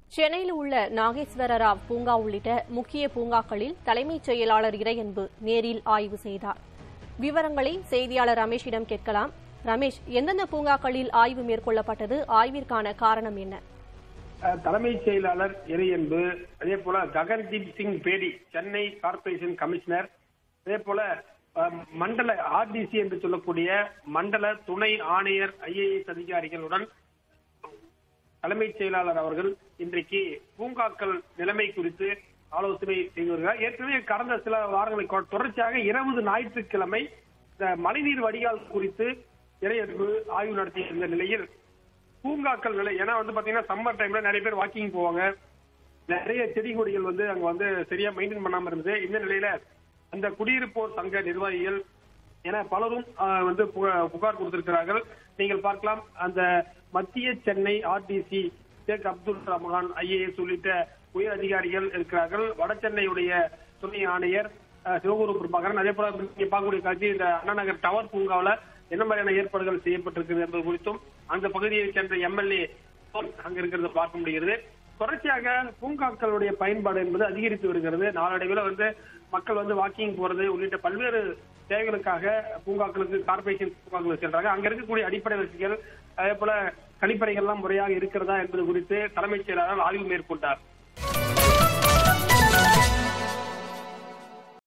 சென்னையில் உள்ள நாகேஸ்வர ராவ் பூங்கா உள்ளிட்ட முக்கிய பூங்காக்களில் தலைமைச் செயலாளர் இறையன்பு நேரில் ஆய்வு செய்தார் விவரங்களை செய்தியாளர் ரமேஷிடம் கேட்கலாம் ரமேஷ் எந்தெந்த பூங்காக்களில் ஆய்வு மேற்கொள்ளப்பட்டது ஆய்விற்கான காரணம் என்ன அஹ், தலைமைச் செயலாளர் இறையன்பு அதே போல ககன்தீப் சிங் பேடி சென்னை கார்ப்பரேஷன் கமிஷனர் அதே போல அஹ், மண்டல ஆர்டிசி என்று சொல்லக்கூடிய மண்டல துணை ஆணையர் ஐஏஎஸ் அதிகாரிகளுடன் தலைமைச் செயலாளர் அவர்கள் இன்றைக்கு பூங்காக்கள் நிலைமை குறித்து ஆலோசனை செய்து வருகிறார் ஏற்கனவே கடந்த சில வாரங்களுக்கு தொடர்ச்சியாக இருபது ஞாயிற்றுக்கிழமை இந்த மழைநீர் வடிகால் குறித்து இறையன்பு ஆய்வு நடத்தியிருந்த நிலையில் பூங்காக்கள் நிலை ஏன்னா வந்து பாத்தீங்கன்னா சம்மர் டைம்ல நிறைய பேர் வாக்கிங் போவாங்க நிறைய செடி கொடிகள் வந்து அங்க வந்து சரியா மெயின்டைன் பண்ணாம இருந்தது இந்த நிலையில அந்த குடியிருப்போர் சங்க நிர்வாகிகள் என பலரும் ஆஹ், வந்து புக- புகார் கொடுத்திருக்கிறார்கள் நீங்கள் பார்க்கலாம் அந்த மத்திய சென்னை ஆர்டிசி ஷேக் அப்துல் ரஹ்மான் ஐஏஎஸ் உள்ளிட்ட உயர் அதிகாரிகள் இருக்கிறார்கள் வட சென்னையுடைய துணை ஆணையர் ஆஹ், சிவகுரு பிரபாகரன் அதே போல நீங்க பார்க்கக்கூடிய காட்சி இந்த அண்ணா நகர் டவர் பூங்காவுல என்ன மாதிரியான ஏற்பாடுகள் செய்யப்பட்டிருக்கிறது என்பது குறித்தும் அந்த பகுதியைச் சேர்ந்த எம்எல்ஏ அங்க இருக்கிறத பார்க்க முடிகிறது தொடர்ச்சியாக பூங்காக்களுடைய பயன்பாடு என்பது அதிகரித்து வருகிறது நாளடைவில் வந்து மக்கள் வந்து வாக்கிங் போறது உள்ளிட்ட பல்வேறு தேவைகளுக்காக பூங்காக்களுக்கு கார்பரேஷன் பூங்காக்களுக்கு சென்றாங்க அங்க இருக்கக்கூடிய அடிப்படை வசதிகள் அதே போல கழிப்பறைகள் எல்லாம் முறையாக இருக்கிறதா என்பது குறித்து தலைமைச் செயலாளர் ஆய்வு மேற்கொண்டார்